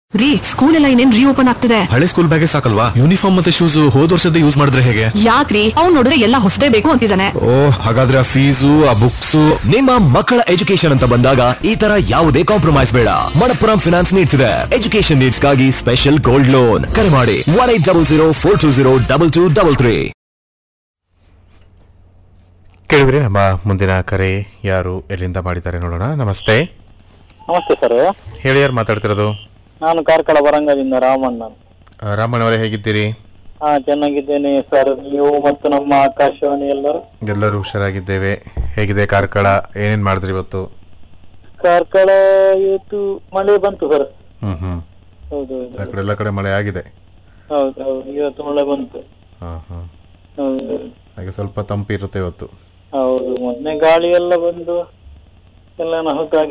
ರೀ ಸ್ಕೂಲ್ ಎಲ್ಲ ಇನ್ನೇನ್ ರೀಓಪನ್ ಆಗ್ತಿದೆ ಹಳೆ ಸ್ಕೂಲ್ ಬ್ಯಾಗೇ ಸಾಕಲ್ವಾ ಯೂನಿಫಾರ್ಮ್ ಮತ್ತೆ ಶೂಸ್ ಹೋದ್ ವರ್ಷದ ಯೂಸ್ ಮಾಡಿದ್ರೆ ಹೇಗೆ ಯಾಕ್ರಿ ಅವ್ನ್ ನೋಡಿದ್ರೆ ಎಲ್ಲ ಹೊಸದೇ ಬೇಕು ಅಂತಿದ್ದಾನೆ ಓ ಹಾಗಾದ್ರೆ ಆ ಫೀಸು ಆ ಬುಕ್ಸ್ ನಿಮ್ಮ ಮಕ್ಕಳ ಎಜುಕೇಶನ್ ಅಂತ ಬಂದಾಗ ಈ ತರ ಯಾವುದೇ ಕಾಂಪ್ರಮೈಸ್ ಬೇಡ ಮಣಪ್ಪುರಂ ಫಿನಾನ್ಸ್ ನೀಡ್ಸ್ ಇದೆ ಎಜುಕೇಶನ್ ನೀಡ್ಸ್ ಗಾಗಿ ಸ್ಪೆಷಲ್ ಗೋಲ್ಡ್ ಲೋನ್ ಕರೆ ಮಾಡಿ one eight double zero four two zero double two double three ಕೇಳಿದ್ರಿ ನಮ್ಮ ಮುಂದಿನ ಕರೆ ಯಾರು ಎಲ್ಲಿಂದ ಮಾಡಿದ್ದಾರೆ ನೋಡೋಣ ನಮಸ್ತೆ ನಮಸ್ತೆ ಸರ್ ಹೇಳಿ ಯಾರು ಮಾತಾಡ್ತಿರೋದು ನಾನು ಕಾರ್ಕಳ ವರಂಗದಿಂದ ರಾಮಣ್ಣ ಆ, ರಾಮಣ್ಣ ಅವರೇ ಹೇಗಿದ್ದೀರಿ ಹಾ ಚೆನ್ನಾಗಿದ್ದೇನೆ ಸರ್ ನೀವು ಮತ್ತು ನಮ್ಮ ಆಕಾಶವಾಣಿ ಎಲ್ಲರೂ ಎಲ್ಲರೂ ಹುಷಾರಾಗಿದ್ದೇವೆ ಹೇಗಿದೆ ಕಾರ್ಕಳ ಏನೇನ್ ಮಾಡಿದ್ರಿ ಇವತ್ತು ಕಾರ್ಕಳ ಇವತ್ತು ಮಳೆ ಬಂತು ಸರ್ ಹ್ಮ್ ಹ್ಮ್ ಹೌದು ಆ ಕಡೆ ಎಲ್ಲ ಕಡೆ ಮಳೆ ಆಗಿದೆ ಹೌದು ಹೌದು ಇವತ್ತು ಮಳೆ ಬಂತು ಹಾ ಹಾ ಹೌದು ಹಾಗೆ ಸ್ವಲ್ಪ ತಂಪು ಇರುತ್ತೆ ಇವತ್ತು ಹೌದು ಮೊನ್ನೆ ಗಾಳಿ ಎಲ್ಲ ಬಂದು ಎಲ್ಲ ನಹುಕಾಗಿ